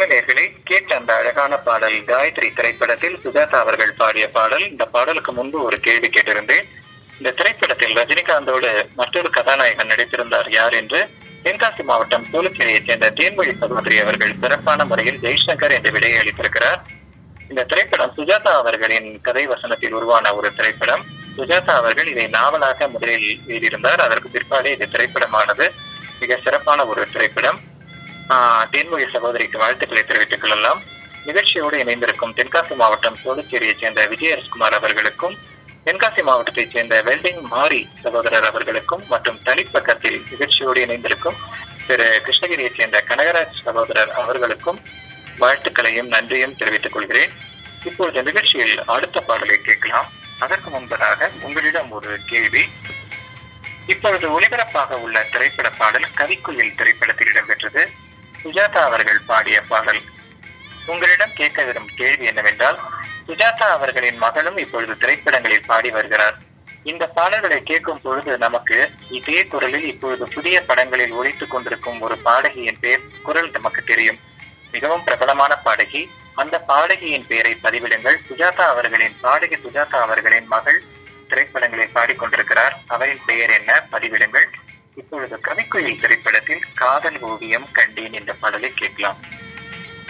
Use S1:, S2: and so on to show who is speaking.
S1: அன்புள்ள நேர்களை கேட்ட அந்த அழகான பாடல் காயத்ரி திரைப்படத்தில் சுஜாதா அவர்கள் பாடிய பாடல் இந்த பாடலுக்கு முன்பு ஒரு கேள்வி கேட்டிருந்தேன் இந்த திரைப்படத்தில் ரஜினிகாந்தோடு மற்றொரு கதாநாயகன் நடித்திருந்தார் யார் என்று தென்காசி மாவட்டம் சோழச்சேரியைச் சேர்ந்த தேன்மொழி சகோதரி அவர்கள் சிறப்பான முறையில் ஜெய்சங்கர் என்று விடையை அளித்திருக்கிறார் இந்த திரைப்படம் சுஜாதா அவர்களின் கதை வசனத்தில் உருவான ஒரு திரைப்படம் சுஜாதா அவர்கள் இதை நாவலாக முதலில் எழுதியிருந்தார் அதற்கு பிற்பாடு இது திரைப்படமானது மிக சிறப்பான ஒரு திரைப்படம் ஆஹ் தேன்மொழி சகோதரிக்கு வாழ்த்துக்களை தெரிவித்துக் கொள்ளலாம் நிகழ்ச்சியோடு இணைந்திருக்கும் தென்காசி மாவட்டம் சோழச்சேரியைச் சேர்ந்த விஜயரஸ்குமார் அவர்களுக்கும் தென்காசி மாவட்டத்தைச் சேர்ந்த வெல்டிங் மாரி சகோதரர் அவர்களுக்கும் மற்றும் தனிப்பக்கத்தில் நிகழ்ச்சியோடு இணைந்திருக்கும் திரு கிருஷ்ணகிரியைச் சேர்ந்த கனகராஜ் சகோதரர் அவர்களுக்கும் வாழ்த்துக்களையும் நன்றியும் தெரிவித்துக் கொள்கிறேன் இப்பொழுது நிகழ்ச்சியில் அடுத்த பாடலை கேட்கலாம் அதற்கு முன்பதாக உங்களிடம் ஒரு கேள்வி இப்பொழுது ஒளிபரப்பாக உள்ள திரைப்பட பாடல் கவிக்குயில் திரைப்படத்தில் இடம்பெற்றது சுஜாதா அவர்கள் பாடிய பாடல் உங்களிடம் கேட்க விரும்பும் கேள்வி என்னவென்றால் சுஜாதா அவர்களின் மகளும் இப்பொழுது திரைப்படங்களில் பாடி வருகிறார் இந்த பாடல்களை கேட்கும் பொழுது நமக்கு இதே குரலில் இப்பொழுது புதிய படங்களில் ஒழித்துக் கொண்டிருக்கும் ஒரு பாடகியின் பெயர் குரல் நமக்கு தெரியும் மிகவும் பிரபலமான பாடகி அந்த பாடகியின் பெயரை பதிவிடுங்கள் சுஜாதா அவர்களின் பாடகி சுஜாதா அவர்களின் மகள் திரைப்படங்களில் பாடிக்கொண்டிருக்கிறார் அவரின் பெயர் என்ன பதிவிடுங்கள் இப்பொழுது கவிக்குயில் திரைப்படத்தில் காதல் ஓவியம் கண்டேன் என்ற பாடலை கேட்கலாம்